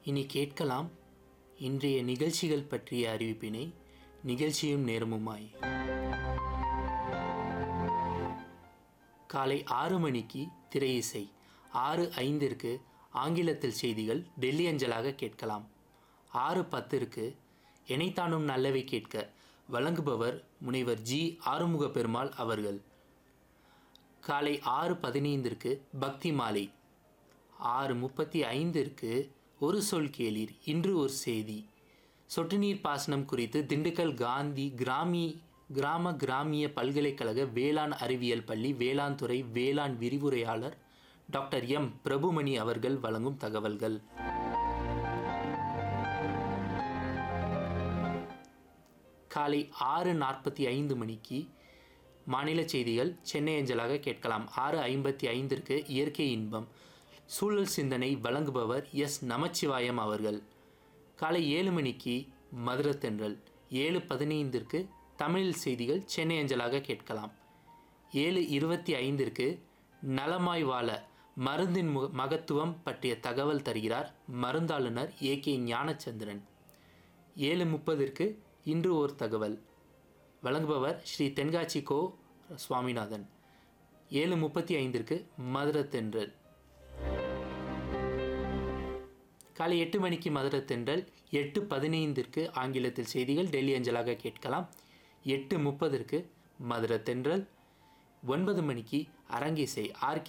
இனி கேட்கலாம் இன்றைய நிகழ்ச்சிகள் பற்றிய அறிவிப்பினை நிகழ்ச்சியும் நேரமுமாய் காலை ஆறு மணிக்கு திரை இசை ஆறு ஐந்திற்கு ஆங்கிலத்தில் செய்திகள் டெல்லி அஞ்சலாக கேட்கலாம் ஆறு பத்திற்கு எனைத்தானும் நல்லவை கேட்க வழங்குபவர் முனைவர் ஜி ஆறுமுக பெருமாள் அவர்கள் காலை ஆறு பதினைந்திற்கு பக்தி மாலை ஆறு முப்பத்தி ஐந்திற்கு ஒரு சொல் கேளீர் இன்று ஒரு செய்தி சொட்டு நீர் பாசனம் குறித்து திண்டுக்கல் காந்தி கிராமி கிராம கிராமிய பல்கலைக்கழக வேளாண் அறிவியல் பள்ளி வேளாண் துறை வேளாண் விரிவுரையாளர் டாக்டர் எம் பிரபுமணி அவர்கள் வழங்கும் தகவல்கள் காலை ஆறு நாற்பத்தி ஐந்து மணிக்கு மாநில செய்திகள் சென்னை அஞ்சலாக கேட்கலாம் ஆறு ஐம்பத்தி ஐந்திற்கு இயற்கை இன்பம் சூழல் சிந்தனை வழங்குபவர் எஸ் நமச்சிவாயம் அவர்கள் காலை ஏழு மணிக்கு மதுரத்தென்றல் ஏழு பதினைந்திற்கு தமிழில் செய்திகள் சென்னை அஞ்சலாக கேட்கலாம் ஏழு இருபத்தி ஐந்திற்கு நலமாய் வாழ மருந்தின் மு மகத்துவம் பற்றிய தகவல் தருகிறார் மருந்தாளுநர் ஏ கே ஞானச்சந்திரன் ஏழு முப்பதிற்கு இன்று ஓர் தகவல் வழங்குபவர் ஸ்ரீ தென்காட்சி கோ சுவாமிநாதன் ஏழு முப்பத்தி ஐந்திற்கு மதுரத்தென்றல் காலை எட்டு மணிக்கு மதுரத்தென்றல் எட்டு பதினைந்திற்கு ஆங்கிலத்தில் செய்திகள் டெல்லி அஞ்சலாக கேட்கலாம் எட்டு முப்பதற்கு மதுரத்தென்றல் ஒன்பது மணிக்கு அரங்கிசை ஆர்கே